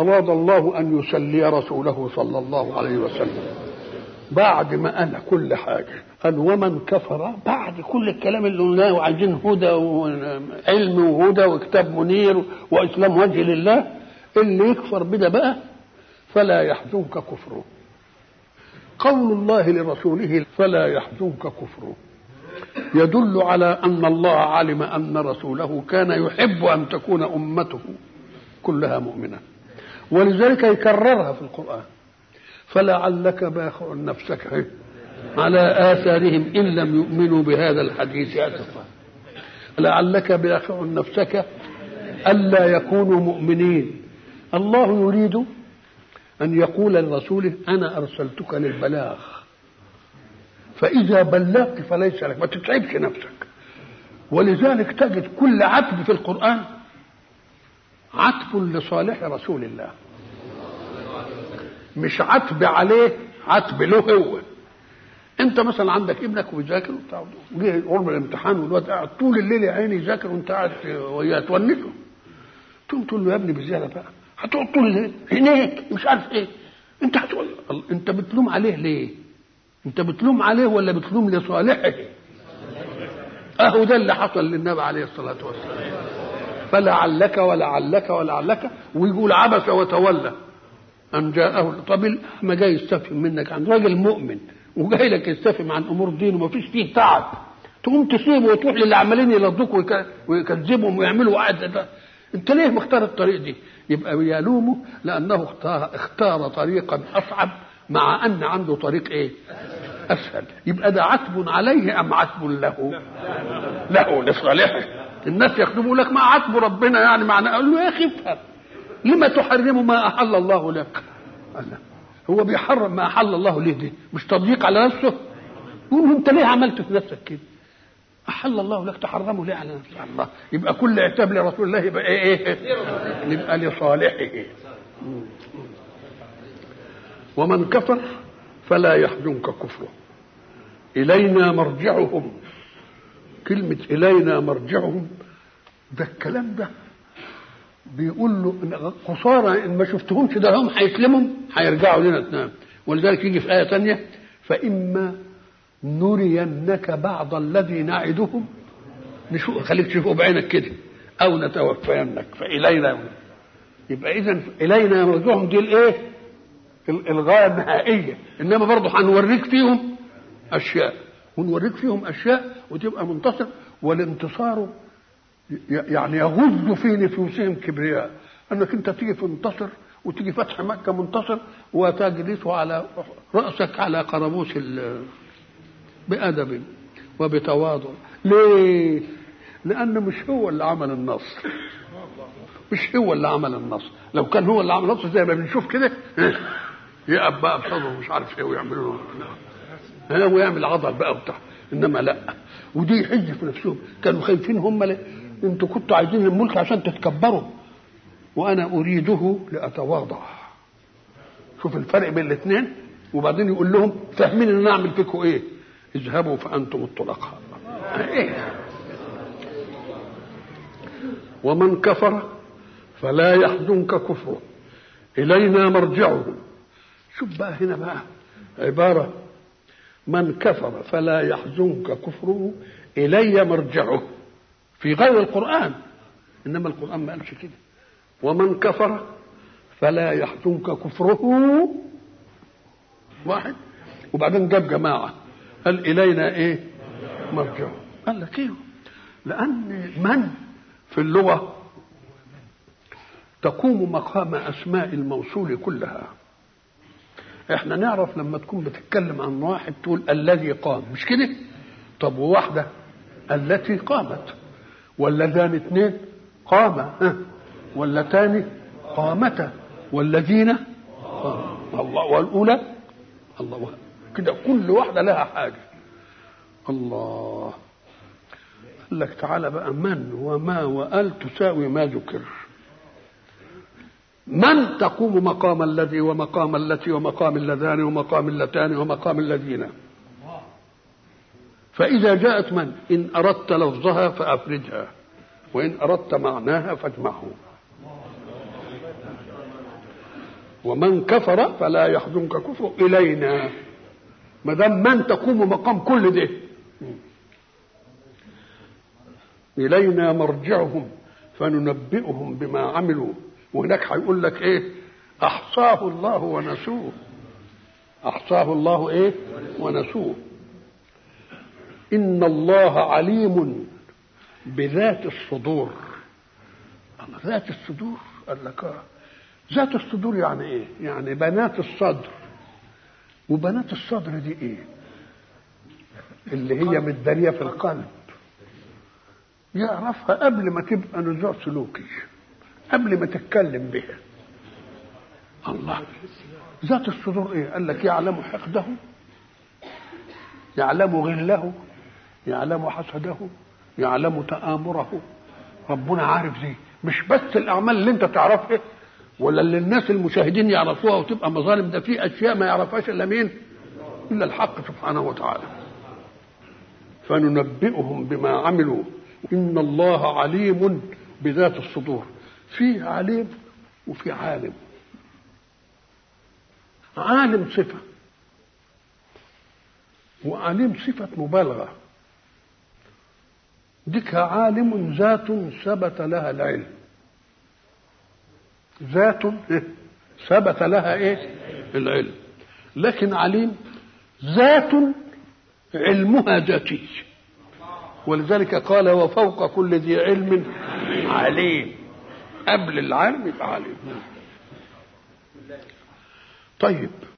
أراد الله أن يسلي رسوله صلى الله عليه وسلم بعد ما قال كل حاجة قال ومن كفر بعد كل الكلام اللي قلناه وعايزين هدى وعلم وهدى وكتاب منير وإسلام وجه لله اللي يكفر بده بقى فلا يحزنك كفره قول الله لرسوله فلا يحزنك كفره يدل على ان الله علم ان رسوله كان يحب ان تكون امته كلها مؤمنه ولذلك يكررها في القران فلعلك باخع نفسك على اثارهم ان لم يؤمنوا بهذا الحديث اسفا لعلك باخع نفسك الا يكونوا مؤمنين الله يريد ان يقول لرسوله انا ارسلتك للبلاغ فإذا بلغت فليس لك ما تتعبش نفسك ولذلك تجد كل عتب في القرآن عتب لصالح رسول الله مش عتب عليه عتب له هو انت مثلا عندك ابنك وبيذاكر وبتاع جه قرب الامتحان والواد قاعد طول الليل يا عيني يذاكر وانت قاعد وياه تونسه تقوم تقول له يا ابني بزياده بقى هتقعد طول الليل هناك مش عارف ايه انت هتقول انت بتلوم عليه ليه؟ انت بتلوم عليه ولا بتلوم لصالحه اهو ده اللي حصل للنبي عليه الصلاه والسلام فلعلك ولعلك ولعلك ويقول عبس وتولى ان جاءه طب ما جاي يستفهم منك عن راجل مؤمن وجاي لك يستفهم عن امور دين وما فيش فيه تعب تقوم تسيبه وتروح للي عمالين يلضوك ويكذبهم ويعملوا قاعد ده انت ليه مختار الطريق دي يبقى يلومه لانه اختار, اختار طريقا اصعب مع ان عنده طريق ايه اسهل يبقى ده عتب عليه ام عتب له له لصالحه الناس يخدموا لك ما عتب ربنا يعني معنى قال له يا اخي افهم لما تحرم ما احل الله لك الله هو بيحرم ما احل الله ليه دي مش تضييق على نفسه يقول له انت ليه عملت في نفسك كده احل الله لك تحرمه ليه على نفسك الله يبقى كل عتاب لرسول الله يبقى ايه ايه يبقى لصالحه ومن كفر فلا يحزنك كفره إلينا مرجعهم كلمة إلينا مرجعهم ده الكلام ده بيقول له إن خسارة إن ما شفتهمش ده هم هيسلموا هيرجعوا لنا تنام ولذلك يجي في آية تانية فإما نرينك بعض الذي نعدهم نشوف خليك تشوفه بعينك كده أو نتوفينك فإلينا يبقى إذا إلينا مرجعهم دي الإيه؟ الغايه النهائيه انما برضه هنوريك فيهم اشياء ونوريك فيهم اشياء وتبقى منتصر والانتصار يعني يغز في نفوسهم كبرياء انك انت تيجي تنتصر وتيجي فتح مكه منتصر وتجلس على راسك على قرموس بادب وبتواضع ليه؟ لأنه مش هو اللي عمل النصر مش هو اللي عمل النصر لو كان هو اللي عمل النصر زي ما بنشوف كده يقف بقى بصدره مش عارف ايه ويعملوا له ويعمل عضل بقى وبتاع انما لا ودي يحج في نفسهم كانوا خايفين هم ل... انتوا كنتوا عايزين الملك عشان تتكبروا وانا اريده لاتواضع شوف الفرق بين الاثنين وبعدين يقول لهم فاهمين ان انا اعمل فيكم ايه اذهبوا فانتم الطلقاء ايه ومن كفر فلا يحزنك كفره الينا مرجعهم شوف بقى هنا بقى عباره من كفر فلا يحزنك كفره الي مرجعه في غير القران انما القران ما قالش كده ومن كفر فلا يحزنك كفره واحد وبعدين جاب جماعه قال الينا ايه مرجعه قال لك ايه لان من في اللغه تقوم مقام اسماء الموصول كلها احنا نعرف لما تكون بتتكلم عن واحد تقول الذي قام مش كده طب وواحده التي قامت واللذان اثنين قاما واللتان قامتا والذين الله والاولى الله كده كل واحده لها حاجه الله قال لك تعالى بقى من وما وال تساوي ما ذكر من تقوم مقام الذي ومقام التي ومقام اللذان ومقام اللتان ومقام الذين فإذا جاءت من إن أردت لفظها فأفردها وإن أردت معناها فاجمعه ومن كفر فلا يحزنك كفر الينا ما دام من تقوم مقام كل ده الينا مرجعهم فننبئهم بما عملوا وهناك هيقول لك ايه احصاه الله ونسوه احصاه الله ايه ونسوه ان الله عليم بذات الصدور الله ذات الصدور قال لك آه. ذات الصدور يعني ايه يعني بنات الصدر وبنات الصدر دي ايه اللي هي متداريه في القلب يعرفها قبل ما تبقى نزوع سلوكي قبل ما تتكلم بها الله ذات الصدور ايه قال لك يعلم حقده يعلم غله يعلم حسده يعلم تآمره ربنا عارف دي مش بس الاعمال اللي انت تعرفها ولا اللي الناس المشاهدين يعرفوها وتبقى مظالم ده في اشياء ما يعرفهاش الا مين الا الحق سبحانه وتعالى فننبئهم بما عملوا ان الله عليم بذات الصدور فيه عليم وفي عالم عالم صفه وعليم صفه مبالغه ديك عالم ذات ثبت لها العلم ذات ثبت لها ايه العلم لكن عليم ذات علمها ذاتي ولذلك قال وفوق كل ذي علم عليم قبل العلم يبقى عليم طيب